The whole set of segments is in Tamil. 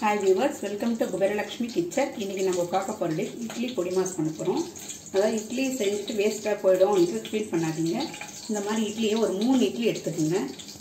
hi viewers welcome to Kuberalakshmi kitchen இன்றைக்கி நம்ம பார்க்க போகிற டிஷ் இட்லி பொடி மாஸ் பண்ண போகிறோம் அதாவது இட்லி செஞ்சுட்டு வேஸ்ட்டாக போயிடும் ஃபீல் பண்ணாதீங்க இந்த மாதிரி இட்லியை ஒரு மூணு இட்லி எடுத்துக்கோங்க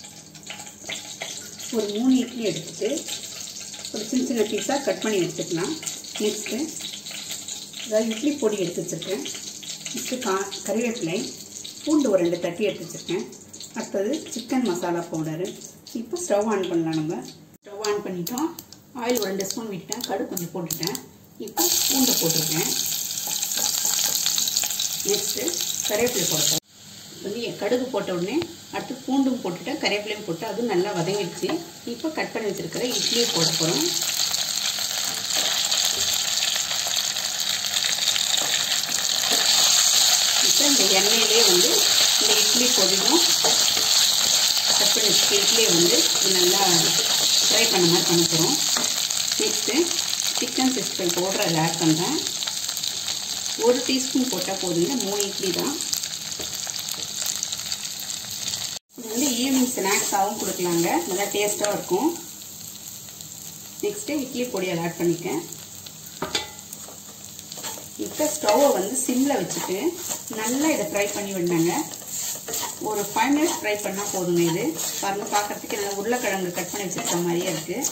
ஒரு மூணு இட்லி எடுத்துட்டு ஒரு சின்ன சின்ன பீஸாக கட் பண்ணி எடுத்துக்கலாம் நெக்ஸ்ட்டு அதாவது இட்லி பொடி எடுத்து வச்சுருக்கேன் நெக்ஸ்ட்டு கா கறிவேப்பிலை பூண்டு ஒரு ரெண்டு தட்டி எடுத்து வச்சுருக்கேன் அடுத்தது சிக்கன் மசாலா பவுடரு இப்போ ஸ்டவ் ஆன் பண்ணலாம் நம்ம ஸ்டவ் ஆன் பண்ணிட்டோம் ஆயில் ஒரு ரெண்டு ஸ்பூன் விட்டேன் கடு கொஞ்சம் போட்டுட்டேன் இப்போ பூண்டை போட்டிருக்கேன் நெக்ஸ்ட்டு கறிவேப்பிலை போட்டேன் வந்து கடுகு போட்ட உடனே அடுத்து பூண்டும் போட்டுட்டேன் கறிவேப்பிலையும் போட்டு அதுவும் நல்லா வதங்கிடுச்சு இப்போ கட் பண்ணி வச்சுருக்கிற இட்லியை போட போகிறோம் இப்போ இந்த எண்ணெயிலே வந்து இந்த இட்லி பொடியும் கட் பண்ணி வச்சுக்க இட்லியை வந்து நல்லா ஃப்ரை பண்ண மாதிரி பண்ண போகிறோம் next chicken sixty five powder அதில் ஆட் பண்ணுறேன் ஒரு டீஸ்பூன் போட்டால் போதுங்க மூணு இட்லி தான் இது வந்து ஈவினிங் ஸ்நாக்ஸாகவும் கொடுக்கலாங்க நல்லா டேஸ்ட்டாக இருக்கும் நெக்ஸ்ட்டு இட்லி பொடி அதை ஆட் பண்ணிக்கேன் இப்போ ஸ்டவ்வை வந்து சிம்மில் வச்சுட்டு நல்லா இதை ஃப்ரை பண்ணி விடணுங்க ஒரு ஃபைவ் மினிட்ஸ் ஃப்ரை பண்ணால் போதுங்க இது பாருங்கள் பார்க்குறதுக்கு நல்லா உருளைக்கிழங்கு கட் பண்ணி வச்சுருக்க மாதிரியே இருக்குது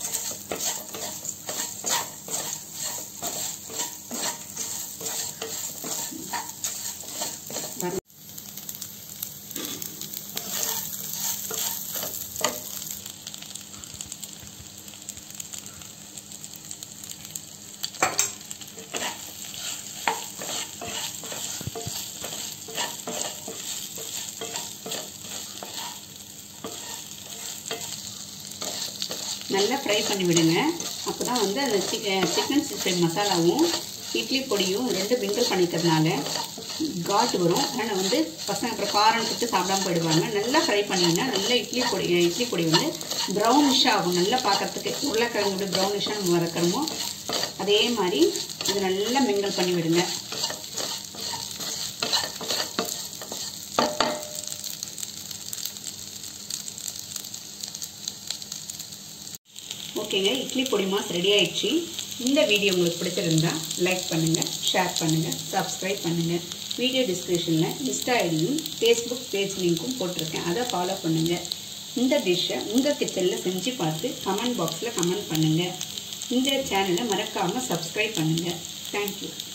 நல்லா ஃப்ரை பண்ணி விடுங்க அப்போ தான் வந்து அந்த சிக்கன் சிக்கன் சிக்ஸ்டி மசாலாவும் இட்லி பொடியும் ரெண்டு மிங்கிள் பண்ணிக்கிறதுனால காட் வரும் ஆனால் வந்து பசங்க அப்புறம் காரம் சுட்டு சாப்பிடாம போயிடுவாங்க நல்லா ஃப்ரை பண்ணிங்கன்னா நல்லா இட்லி பொடி இட்லி பொடி வந்து ப்ரௌனிஷாக ஆகும் நல்லா பார்க்குறதுக்கு உருளைக்கிழங்கு எப்படி ப்ரௌனிஷாக நம்ம வறுக்கிறோமோ அதே மாதிரி இது நல்லா மிங்கிள் பண்ணி விடுங்க ஓகேங்க இட்லி பொடி மாஸ் ரெடி ஆயிடுச்சு இந்த வீடியோ உங்களுக்கு பிடிச்சிருந்தா லைக் பண்ணுங்கள் ஷேர் பண்ணுங்கள் சப்ஸ்கிரைப் பண்ணுங்கள் வீடியோ டிஸ்கிரிப்ஷனில் இன்ஸ்டா ஐடியும் ஃபேஸ்புக் பேஜ் லிங்க்கும் போட்டிருக்கேன் அதை ஃபாலோ பண்ணுங்கள் இந்த டிஷ்ஷை உங்கள் கிச்சனில் செஞ்சு பார்த்து கமெண்ட் பாக்ஸில் கமெண்ட் பண்ணுங்கள் இந்த சேனலை மறக்காமல் சப்ஸ்கிரைப் பண்ணுங்கள் தேங்க்யூ